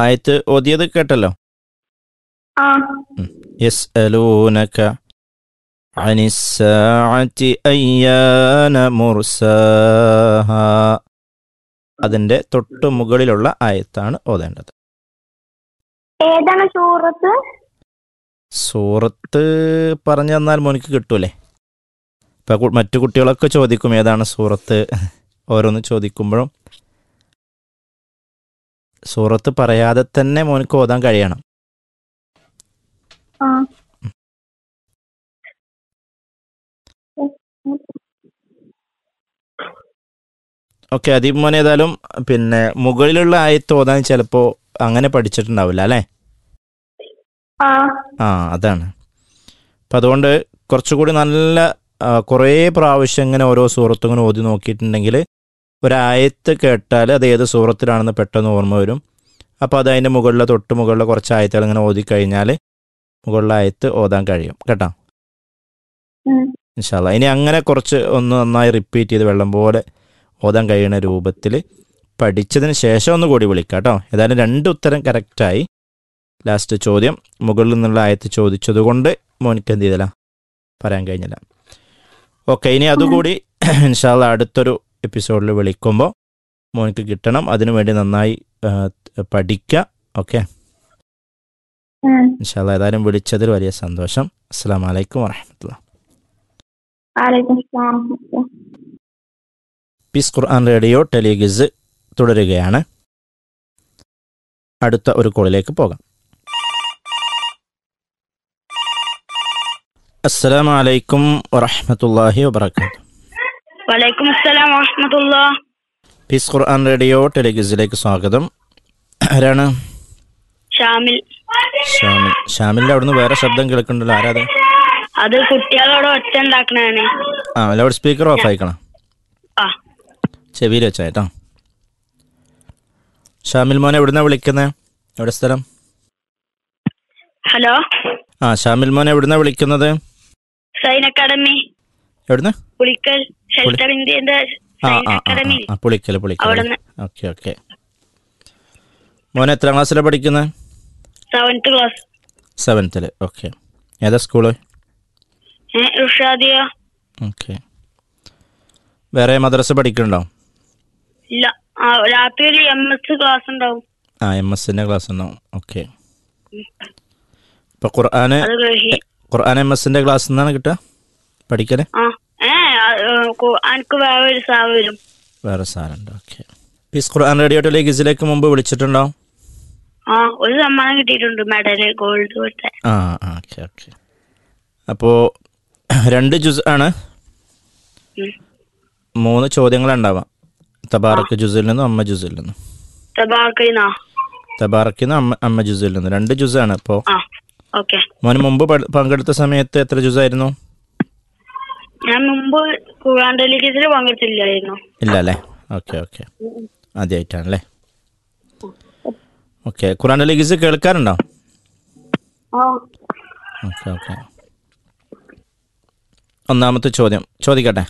ആയത്ത് ഓതിയത് കേട്ടല്ലോ ആ يسألونك عن الساعة أيان مرساها അതിൻ്റെ തൊട്ട് മുകളിലുള്ള ആയത്താണ് ഓതേണ്ടത് ഏതാണ് സൂറത്ത് സൂറത്ത് പറഞ്ഞു തന്നാൽ മോനിക്ക് കിട്ടൂലേ ഇപ്പം കു- മറ്റു കുട്ടികളൊക്കെ ചോദിക്കും ഏതാണ് സൂറത്ത് ഓരോന്ന് ചോദിക്കുമ്പോഴും സൂറത്ത് പറയാതെ തന്നെ മോനിക്ക് ഓതാൻ കഴിയണം ആ ഓക്കെ അദീപ് മോൻ ഏതായാലും പിന്നെ മുകളിലുള്ള ആയത്ത് ഓതാൻ ചിലപ്പോൾ അങ്ങനെ പഠിച്ചിട്ടുണ്ടാവില്ല അല്ലേ ആ ആ അതാണ് അപ്പം അതുകൊണ്ട് കുറച്ചുകൂടി നല്ല ആ, കുറേ പ്രാവശ്യം ഇങ്ങനെ ഓരോ സൂറത്തും ഇങ്ങനെ ഓതി നോക്കിയിട്ടുണ്ടെങ്കിൽ ഒരായത്ത് കേട്ടാൽ അത് ഏത് സൂറത്തിലാണെന്ന് പെട്ടെന്ന് ഓർമ്മ വരും അപ്പോൾ അത് അതിൻ്റെ മുകളിലെ തൊട്ട് മുകളിലെ കുറച്ച് ആയത്തുകൾ ഇങ്ങനെ ഓതി കഴിഞ്ഞാൽ മുകളിലെ ആയത്ത് ഓതാൻ കഴിയും കേട്ടോ ഉം. ഇൻഷാല്ല ഇനി അങ്ങനെ കുറച്ച് ഒന്ന് നന്നായി റിപ്പീറ്റ് ചെയ്ത് വെള്ളം പോലെ ഓതാൻ കഴിയുന്ന രൂപത്തിൽ പഠിച്ചതിന് ശേഷം ഒന്ന് കൂടി വിളിക്കാം കേട്ടോ ഏതായാലും രണ്ട് ഉത്തരം കറക്റ്റായി ലാസ്റ്റ് ചോദ്യം മുകളിൽ നിന്നുള്ള ആയത്ത് ചോദിച്ചതുകൊണ്ട് മോനിക്ക് എന്ത് ചെയ്തില്ല പറയാൻ കഴിഞ്ഞില്ല ഓക്കെ ഇനി അതുകൂടി ഇൻഷാല്ല അടുത്തൊരു എപ്പിസോഡിൽ വിളിക്കുമ്പോൾ മോനിക്ക് കിട്ടണം അതിനുവേണ്ടി നന്നായി ആ, പഠിക്കുക ഓക്കെ ഉം. ഇൻഷാല്ല ഏതായാലും വിളിച്ചതിൽ വലിയ സന്തോഷം അസ്സാം വലൈക്കും വാഹമത്തുള്ള വലൈക്കും സ്സലാം വറഹ്മത്തുള്ളാഹി. പീസ് ഖുർആൻ റേഡിയോ ടെലിഗിസ് തുടരുകയാണ് അടുത്ത ഒരു കോളിലേക്ക് പോകാം അസ്സലാമു അലൈക്കും വറഹ്മത്തുള്ളാഹി വബറകാതുഹു വലൈക്കും അസ്സലാം വറഹ്മത്തുള്ള പീസ് ഖുർആൻ റേഡിയോ ടെലിഗിസിലേക്ക് സ്വാഗതം ആരാണ് ഷാമിൽ ഷാമിൽ ഷാമിലിൻ്റെ അവിടുന്ന് വേറെ ശബ്ദം കേൾക്കുന്നുണ്ടല്ലോ ആരാത് അത് കുട്ടികളോട് ഒച്ച ഉണ്ടാക്കണാണ് ആ ലൗഡ് സ്പീക്കർ ഓഫ് ആയിക്കണം ആ ചെവിയിൽ വെച്ചായിട്ടോ ഷാമിൽ മോനെ എവിടുന്നാ വിളിക്കുന്നത് എവിടെ സ്ഥലം ഹലോ ആ ഷാമിൽ മോനെ എവിടുന്നാ വിളിക്കുന്നത് സൈൻ അക്കാഡമി എവിടുന്ന് പുളിക്കൽ ഷെൽട്ടർ ഇന്ത്യന്റെ ആ സൈൻ ആ ആ അക്കാഡമി ആ, ആ പുളിക്കൽ പുളിക്കൽ അവിടുന്ന് ഓക്കെ ഓക്കെ മോൻ എത്രാം ക്ലാസ്സിലാണ് പഠിക്കുന്നത് സെവൻത്ത് ക്ലാസ് സെവൻത്തിൽ ഓക്കെ ഏതാ സ്കൂള് റുഷാദിയ ഓക്കെ വേറെ മദ്രസ പഠിക്കുന്നുണ്ടോ ഇല്ല ആ രാത്രി ഒരു എം എസ് ക്ലാസ് ഉണ്ടാവും ആ എം എസിൻ്റെ ക്ലാസ് ഉണ്ടാവും ഓക്കെ ഇപ്പോൾ ഖുർആന് അത് ഗ്രഹി ഖുർആൻ എം എസിൻ്റെ ക്ലാസ് നിന്നാണ് കിട്ടുക പഠിക്കൽ ആ ഏ എനിക്ക് വേറെ ഒരു സാ വരും വേറെ സാധനമുണ്ട് ഓക്കെ പീസ് ഖുർആൻ റേഡിയോ ടെലിഗിസിലേക്ക് മുമ്പ് വിളിച്ചിട്ടുണ്ടോ ആ ഒരു സമ്മാനം കിട്ടിയിട്ടുണ്ട് മെഡല് ഗോൾഡ് പോലത്തെ ആ ഓക്കെ ഓക്കെ അപ്പോൾ രണ്ട് ജുസ് ആണ് ഉം. മൂന്ന് ചോദ്യങ്ങളുണ്ടാവാം തബാറക്ക് ജുസിൽ നിന്നും അമ്മ ജുസിൽ നിന്നും തബാർക്കൈനാ തബാറക്കിൽ നിന്ന് അമ്മ അമ്മ ജുസിൽ നിന്ന് രണ്ട് ജുസാണ് ഇപ്പോൾ ആ ഓക്കെ മോന് മുമ്പ് പ- പങ്കെടുത്ത സമയത്ത് എത്ര ജുസായിരുന്നു ഞാൻ മുമ്പ് ഖുർആൻ ഡെലിഗേഷനിൽ പങ്കെടുത്തില്ലായിരുന്നു ഇല്ല അല്ലേ ഓക്കെ ഓക്കെ ആദ്യമായിട്ടാണല്ലേ ഓക്കെ ഖുറാൻ ലഗീസ് കേൾക്കാറുണ്ടോ ആ ഓക്കെ ഓക്കെ ഒന്നാമത്തെ ചോദ്യം ചോദിക്കട്ടെ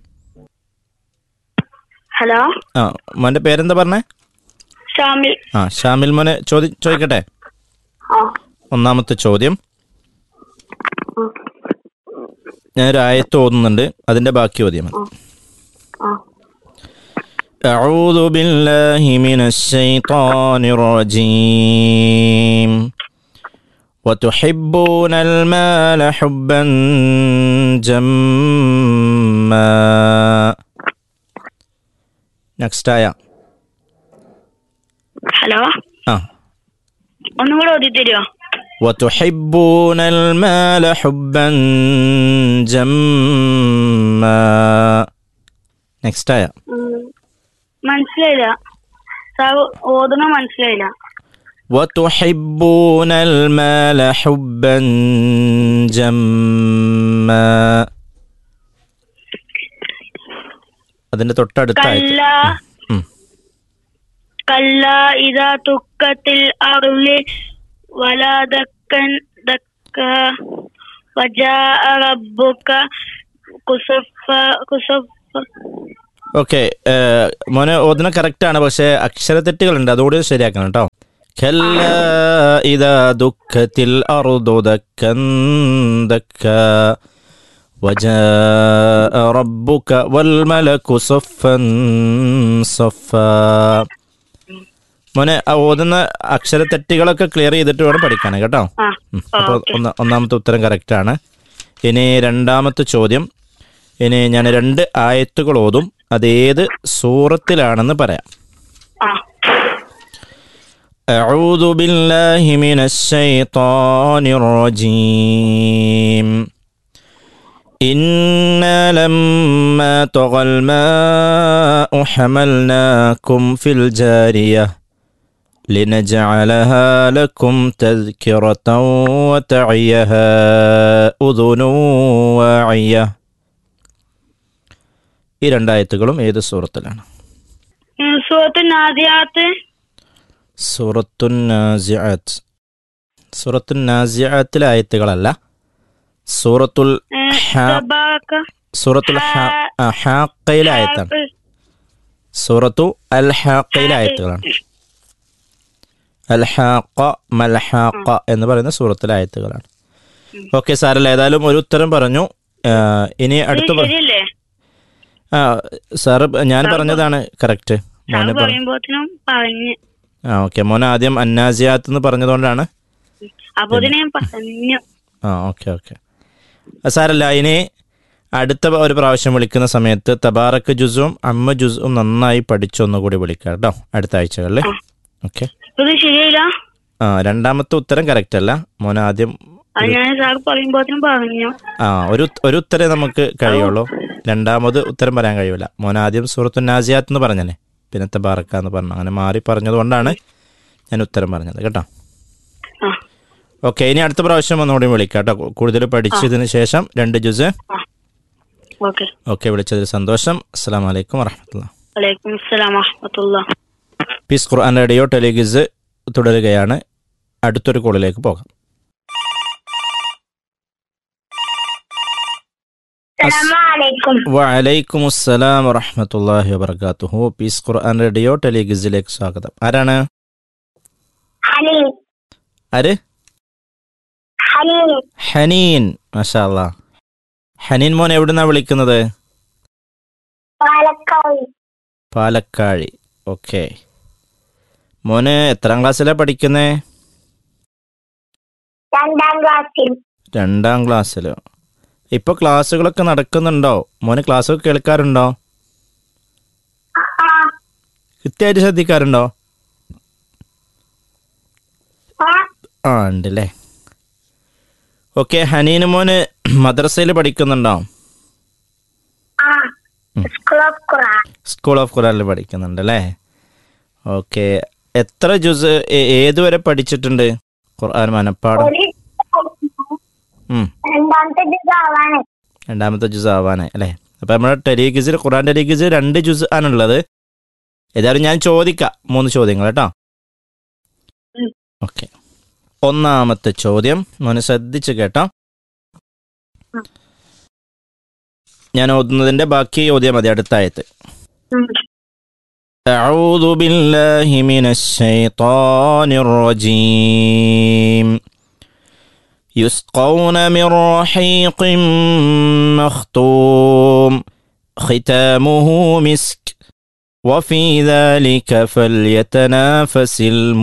ഹലോ ആ മോൻ്റെ പേരെന്താ പറഞ്ഞേ ഷാമിൽ ആ ഷാമിൽ മോനെ ചോദി ചോദിക്കട്ടെ ആ ഒന്നാമത്തെ ചോദ്യം ആ, ഞാനൊരു ആയത്ത് ഓതുന്നുണ്ട് അതിൻ്റെ ബാക്കി ചോദ്യം മതി. ആ أعوذ بالله من الشيطان الرجيم وتحبون المال حبا جما നെക്സ്റ്റ് ആയ ഹലോ ആ ഒന്നും കൂടെ ഓതി തരുമോ وتحبون المال حبا جما നെക്സ്റ്റ് ആയ മനസ്സിലായില്ല സാർ ഓതണ മനസ്സിലായില്ല وتحبون المال حبا جما അതിന്റെ തൊട്ടടുത്ത ആയത്ത് കല്ല ഉം. കല്ല ഇതാ തുക്കത്തിൽ അറുളി വലാദക്കൻ ദക്ക വജാ റബ്ബുക കുസഫ കുസഫ ഓക്കെ മോനെ ഓതുന്ന കറക്റ്റ് ആണ് പക്ഷേ അക്ഷരത്തെറ്റുകളുണ്ട് അതുകൂടി ശരിയാക്കണം കേട്ടോ كلا إذا دكت الأرض دكا دكا وجاء ربك والملك صفا صفا മോനെ ആ ഓതുന്ന അക്ഷരത്തെറ്റുകളൊക്കെ ക്ലിയർ ചെയ്തിട്ട് വേണം പഠിക്കാൻ കേട്ടോ ആ അപ്പോൾ ഓക്കെ ഒന്ന് ഒന്നാമത്തെ ഉത്തരം കറക്റ്റാണ് ഇനി രണ്ടാമത്തെ ചോദ്യം ഇനി ഞാൻ രണ്ട് ആയത്തുകൾ ഓതും അതേത് സൂറത്തിലാണെന്ന് പറയാം ആ أعوذ بالله من الشيطان الرجيم إنا لما طغى الماء حملناكم في الجارية لنجعلها لكم تذكرة وتعيها أذن واعية ഈ രണ്ടായത്തുകളും ഏത് സൂറത്തിലാണ് ഉം, സൂറത്ത് നാദിയാത്ത് സൂറത്തുൻ നാസിഅത്ത് സൂറത്തുൻ നാസിഅത്തിലെ ആയത്തുകളല്ല സൂറത്തുൽ ഏ, ഹ- തബാറക, സൂറത്തുൽ ഹ- ആ, ഹാക്കയിലെ ആയത്താണ് ഹാഖ്, സൂറത്തു അൽ ഹാക്കയിലെ ആയത്തുകളാണ് അൽ ഹാഖ മൽഹാഖ എന്ന് പറയുന്ന സൂറത്തിലെ ആയത്തുകളാണ് ഓക്കെ സാറല്ല ഏതായാലും ഒരു ഉത്തരം പറഞ്ഞു ആ, ഇനി അടുത്ത ഇത് പറ- ശരിയല്ലേ ആ സാറ് ഞാൻ പറഞ്ഞതാണ് കറക്റ്റ് സാറ് മോനെ പറഞ്ഞു പറയുമ്പോത്തിനും പറഞ്ഞ് ആ ഓക്കെ മോനെ ആദ്യം അന്നാസിയാത്ത് എന്ന് പറഞ്ഞതുകൊണ്ടാണ് അപ്പൊ ഇതിനെ ഞാൻ പറഞ്ഞു ആ ഓക്കെ ഓക്കെ സാരല്ല ഇനി അടുത്ത ഒരു പ്രാവശ്യം വിളിക്കുന്ന സമയത്ത് തബാറക്ക് ജുസും അമ്മ ജുസും നന്നായി പഠിച്ചൊന്നുകൂടി വിളിക്കാം കേട്ടോ അടുത്ത ആഴ്ചകളിൽ ഓക്കെ ഇത് ശരിയായില്ല ആ രണ്ടാമത്തെ ഉത്തരം കറക്റ്റ് അല്ല മോൻ ആദ്യം അത് ഞാൻ സാറ് പറയുമ്പോത്തിനും പറഞ്ഞു ആ ഒരു ഒരു ഉത്തരേ നമുക്ക് കഴിയുള്ളൂ രണ്ടാമത് ഉത്തരം പറയാൻ കഴിയൂല മോൻ ആദ്യം സൂറത്തു നാസിയാത്ത് എന്ന് പറഞ്ഞല്ലേ പിന്നെ തബാറക്ക എന്ന് പറഞ്ഞു അങ്ങനെ മാറി പറഞ്ഞതുകൊണ്ടാണ് ഞാൻ ഉത്തരം പറഞ്ഞത് കേട്ടോ ആ ഓക്കെ ഇനി അടുത്ത പ്രാവശ്യം ഒന്നുകൂടി വിളിക്കാം കേട്ടോ കൂടുതൽ പഠിച്ചതിന് ശേഷം രണ്ട് ജുസ് ഓക്കെ ഓക്കെ വിളിച്ചതിൽ സന്തോഷം അസ്സാം വലൈക്കും വറഹമത്തുള്ള വലൈക്കും അസ്സലാം വറഹമത്തുള്ള പീസ് ഖുർആൻ റേഡിയോ ടെലിഗിസ് തുടരുകയാണ് അടുത്തൊരു കോളിലേക്ക് പോകാം അസ്സലാമലൈക്കും വലൈക്കും അസ്സലാം വറഹമത്തല്ലാഹി വബർക്കാത്തുഹു പീസ് ഖുർആൻ റേഡിയോ ടെലിഗിസിലേക്ക് സ്വാഗതം ആരാണ് ഹലീം ആര് ഹലീം ഹനീൻ മാഷാ അല്ലാ ഹനീൻ മോൻ എവിടുന്നാ വിളിക്കുന്നത് പാലക്കാട് പാലക്കാഴി ഓക്കെ മോന് എത്രാം ക്ലാസ്സിലാണ് പഠിക്കുന്നേ രണ്ടാം ക്ലാസ്സിൽ രണ്ടാം ക്ലാസ്സിലോ ഇപ്പോൾ ക്ലാസ്സുകളൊക്കെ നടക്കുന്നുണ്ടോ മോന് ക്ലാസ്സൊക്കെ കേൾക്കാറുണ്ടോ കൃത്യമായിട്ട് ശ്രദ്ധിക്കാറുണ്ടോ ആ ഉണ്ടല്ലേ ഓക്കെ ഹനീന് മോന് മദ്രസയിൽ പഠിക്കുന്നുണ്ടോ school of Quran school of ഖുറാനിൽ പഠിക്കുന്നുണ്ട് അല്ലേ ഓക്കെ എത്ര ജുസ് ഏ- ഏതുവരെ പഠിച്ചിട്ടുണ്ട് ഖുർആൻ മനപ്പാടം ഉം. രണ്ടാമത്തെ ഡിസാവാണ് രണ്ടാമത്തെ ജുസ് ആവാനായി അല്ലേ അപ്പം നമ്മുടെ ടെലിഗിസിൽ ഖുറാൻ ടെലിഗിസ് രണ്ട് ജുസ് ആണുള്ളത് ഏതായാലും ഞാൻ ചോദിക്കാം മൂന്ന് ചോദ്യങ്ങൾ കേട്ടോ ഉം. ഓക്കെ ഒന്നാമത്തെ ചോദ്യം മോനെ ശ്രദ്ധിച്ച് കേട്ടോ ഉം. ഞാൻ ഓതുന്നതിന്റെ ബാക്കി ഓതിയാൽ മതി അടുത്ത ആയത്ത് أعوذ بالله من الشيطان الرجيم يسقون من رحيق مختوم ختامه مسك وفي ذلك فليتنافس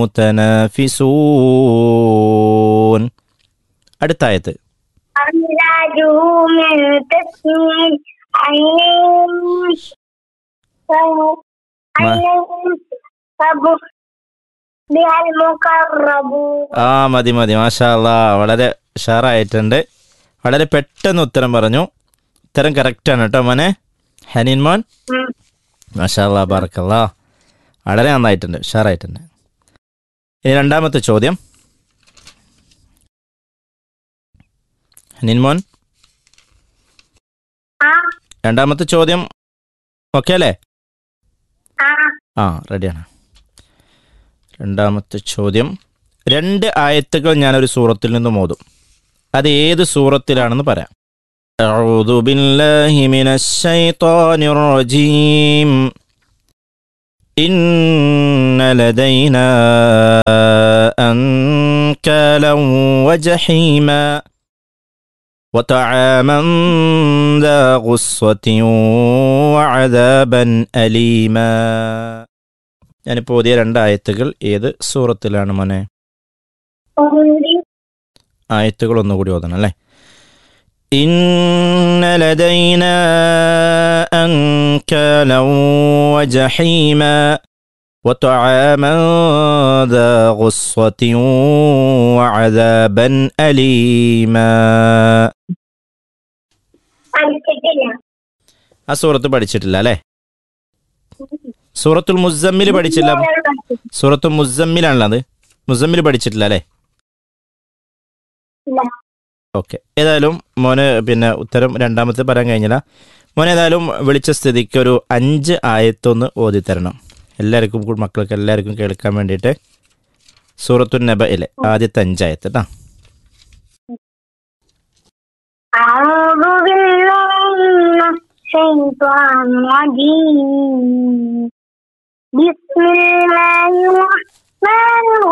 المتنافسون അടുത്ത ആയത്ത് أمزاجه من تسنيم عينين عينين فبه بها المقربون ആ മതി മതി മാഷാ അല്ലാ വളരെ ഉഷാറായിട്ടുണ്ട് വളരെ പെട്ടെന്ന് ഉത്തരം പറഞ്ഞു ഉത്തരം കറക്റ്റാണ് കേട്ടോ മോനെ ഹനീൻ മോൻ ഉം. മാഷാ അല്ലാ ബാർക്കല്ലാ വളരെ നന്നായിട്ടുണ്ട് ഉഷാറായിട്ടുണ്ട് ഇനി രണ്ടാമത്തെ ചോദ്യം ഹനീൻ മോൻ ആ രണ്ടാമത്തെ ചോദ്യം ഓക്കെ അല്ലേ ആ ആ റെഡിയാണ് രണ്ടാമത്തെ ചോദ്യം രണ്ട് ആയത്തുകൾ ഞാനൊരു സൂറത്തിൽ നിന്ന് മോതും അത് ഏത് സൂറത്തിലാണെന്ന് പറയാം أعوذ بالله من الشيطان الرجيم إن لدينا أنكالا وجحيما وطعاما ذا غصة وعذابا أليما ഞാനിപ്പോൾ പുതിയ രണ്ട് ആയത്തുകൾ ഏത് സൂറത്തിലാണ് മോനെ ആയത്തുകൾ ഒന്നുകൂടി ഓതണം അല്ലേ إن لدينا أنكالا وجحيما وطعاما ذا غصة وعذابا أليما ആ സൂറത്ത് പഠിച്ചിട്ടില്ല അല്ലേ സൂറത്തുൽ മുസമ്മിൽ പഠിച്ചില്ല സൂറത്തുൽ മുസമ്മിലാണല്ലോ അത് മുസമ്മിൽ പഠിച്ചിട്ടില്ല അല്ലേ ഓക്കെ ഏതായാലും മോന് പിന്നെ ഉത്തരം രണ്ടാമത്തെ പറയാൻ കഴിഞ്ഞില്ല മോൻ ഏതായാലും വിളിച്ച സ്ഥിതിക്ക് ഒരു അഞ്ച് ആയത്തൊന്ന് ഓതി തരണം എല്ലാവർക്കും കൂ- മക്കൾക്ക് എല്ലാവർക്കും കേൾക്കാൻ വേണ്ടിയിട്ട് സൂറത്തു നബയിലെ ആദ്യത്തെ അഞ്ചായത്ത് കേട്ടോ أعوذ بالله من الشيطان الرجيم بسم الله الرحمن